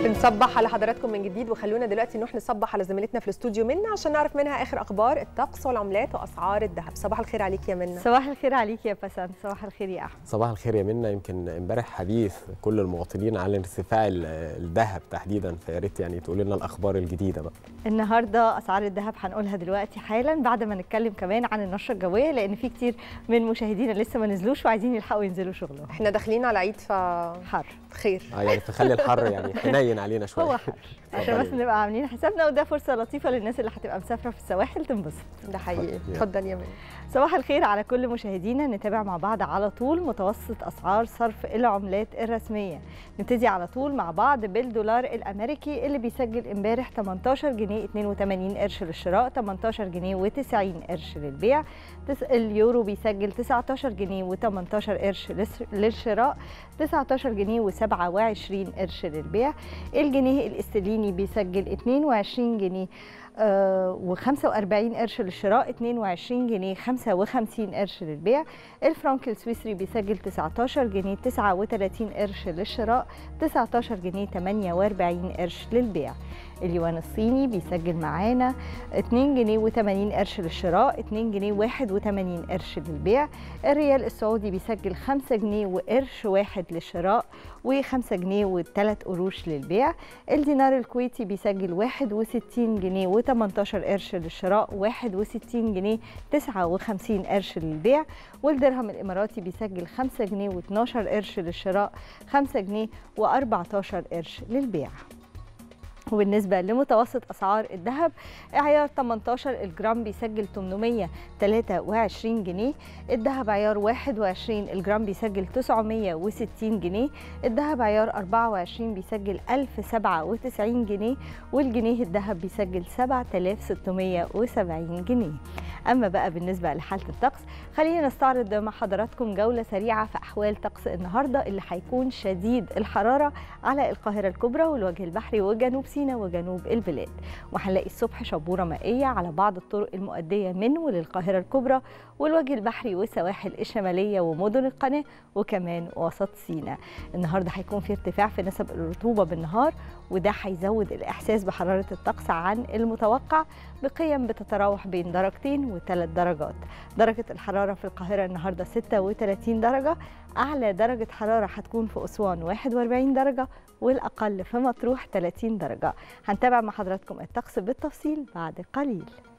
بنصبح على حضراتكم من جديد وخلونا دلوقتي نروح نصبح على زميلتنا في الاستوديو منا عشان نعرف منها اخر اخبار الطقس والعملات واسعار الذهب صباح الخير عليك يا منا صباح الخير عليك يا بسنت صباح الخير يا احمد صباح الخير يا منى يمكن امبارح حديث كل المواطنين على ارتفاع ال- الذهب تحديدا فيا ريت يعني تقولي لنا الاخبار الجديده بقى النهارده اسعار الذهب هنقولها دلوقتي حالا بعد ما نتكلم كمان عن النشره الجويه لان في كتير من مشاهدينا لسه ما نزلوش وعايزين يلحقوا ينزلوا شغلهم احنا داخلين على عيد ف حر خير اه يعني تخلي الحر يعني حنين علينا شويه هو حر عشان بس نبقى عاملين حسابنا وده فرصه لطيفه للناس اللي هتبقى مسافره في السواحل تنبسط ده حقيقي اتفضل. اتفضل يا منا صباح الخير على كل مشاهدينا نتابع مع بعض على طول متوسط اسعار صرف العملات الرسميه نبتدي على طول مع بعض بالدولار الامريكي اللي بيسجل امبارح 18 جنيه 82 قرش للشراء 18 جنيه و90 قرش للبيع تس- اليورو بيسجل 19 جنيه و18 قرش للس- للشراء 19 جنيه و27 قرش للبيع الجنيه الاسترليني بيسجل 22 جنيه و45 قرش للشراء 22 جنيه 55 قرش للبيع الفرنك السويسري بيسجل 19 جنيه 39 قرش للشراء 19 جنيه 48 قرش للبيع اليوان الصيني بيسجل معانا 2 جنيه و80 قرش للشراء 2 جنيه 81 قرش للبيع الريال السعودي بيسجل 5 جنيه وقرش واحد للشراء و5 جنيه و3 قروش للبيع الدينار الكويتي بيسجل 61 جنيه و18 قرش للشراء 61 جنيه 59 قرش للبيع والدرهم الاماراتي بيسجل 5 جنيه و12 قرش للشراء 5 جنيه و14 قرش للبيع وبالنسبة لمتوسط أسعار الذهب عيار 18 الجرام بيسجل 823 جنيه الذهب عيار 21 الجرام بيسجل 960 جنيه الذهب عيار 24 بيسجل 1097 جنيه والجنيه الذهب بيسجل 7670 جنيه أما بقى بالنسبة لحالة الطقس خلينا نستعرض مع حضراتكم جولة سريعة في أحوال طقس النهاردة اللي هيكون شديد الحرارة على القاهرة الكبرى والوجه البحري وجنوب سيناء وجنوب البلاد وهنلاقي الصبح شبورة مائية على بعض الطرق المؤدية من وللقاهرة الكبرى والوجه البحري والسواحل الشمالية ومدن القناة وكمان وسط سيناء النهاردة هيكون في ارتفاع في نسب الرطوبة بالنهار وده هيزود الإحساس بحرارة الطقس عن المتوقع بقيم بتتراوح بين درجتين وثلاث درجات درجة الحرارة في القاهرة النهاردة 36 درجة أعلى درجة حرارة هتكون في أسوان 41 درجة والأقل في مطروح 30 درجة هنتابع مع حضراتكم الطقس بالتفصيل بعد قليل